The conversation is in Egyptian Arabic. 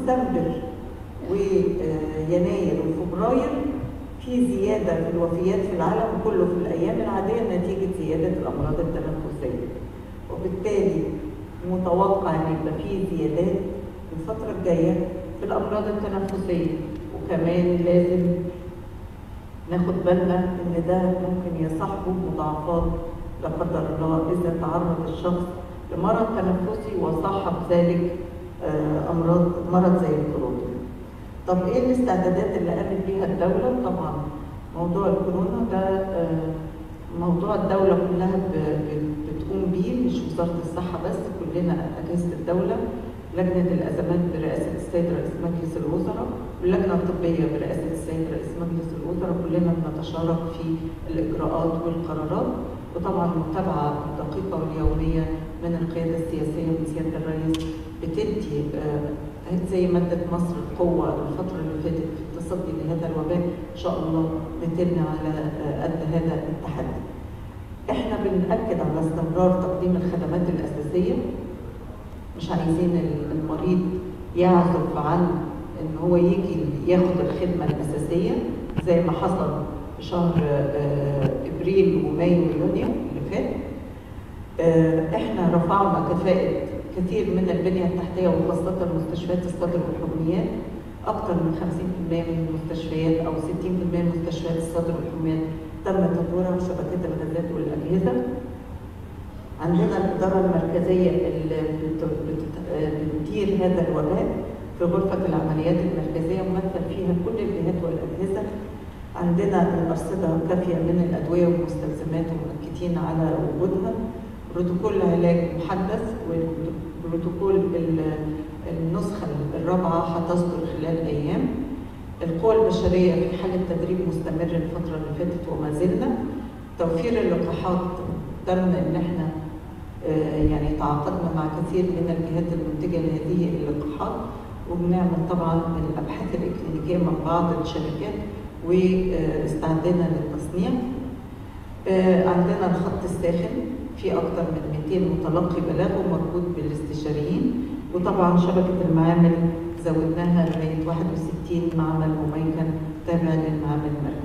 ديسمبر ويناير وفبراير في زيادة في الوفيات في العالم كله في الأيام العادية نتيجة زيادة الأمراض التنفسية وبالتالي متوقع أن يبقى في زيادات الفترة الجاية في الأمراض التنفسية وكمان لازم ناخد بالنا إن ده ممكن يصاحبه مضاعفات لا قدر الله إذا تعرض الشخص لمرض تنفسي وصاحب ذلك آه، أمراض مرض زي الكورونا. طب إيه الاستعدادات اللي قامت بيها الدولة؟ طبعا موضوع الكورونا ده آه، موضوع الدولة كلها ب- ب- بتقوم بيه مش وزارة الصحة بس كلنا أجهزة الدولة لجنة الأزمات برئاسة السيد رئيس مجلس الوزراء واللجنة الطبية برئاسة السيد رئيس مجلس الوزراء كلنا بنتشارك في الإجراءات والقرارات وطبعا المتابعة الدقيقة واليومية من القيادة السياسية من سيادة الرئيس بتدي آه، زي ما ادت مصر القوة الفترة اللي فاتت في التصدي لهذا الوباء إن شاء الله نتن على آه، قد هذا التحدي. احنا بنأكد على استمرار تقديم الخدمات الأساسية مش عايزين المريض يعزف عن ان هو يجي ياخد الخدمة الأساسية زي ما حصل في شهر آه، ابريل ومايو ويونيو اللي فات آه، احنا رفعنا كفاءة كثير من البنية التحتية وخاصة مستشفيات الصدر والحميات أكثر من 50% من المستشفيات أو 60% من مستشفيات الصدر والحميات تم تطويرها وشبكات الغازات والأجهزة عندنا الإدارة المركزية اللي بت- بت- بتدير هذا الوباء في غرفة العمليات المركزية ممثل فيها كل الجهات والأجهزة عندنا الأرصدة كافية من الأدوية والمستلزمات ومؤكدين على وجودها بروتوكول علاج محدث والبروتوكول ال- النسخة الرابعة هتصدر خلال أيام القوى البشرية في حالة تدريب مستمر الفترة اللي فاتت وما زلنا توفير اللقاحات تم إن احنا آه، يعني تعاقدنا مع كثير من الجهات المنتجة لهذه اللقاحات وبنعمل طبعا الأبحاث الإكلينيكية مع بعض الشركات واستعدنا للتصنيع آه، عندنا الخط الساخن في أكثر من 200 متلقي بلاغ ومربوط بالاستشاريين وطبعا شبكة المعامل زودناها لغاية 61 معمل مميكن تابع للمعامل المركزية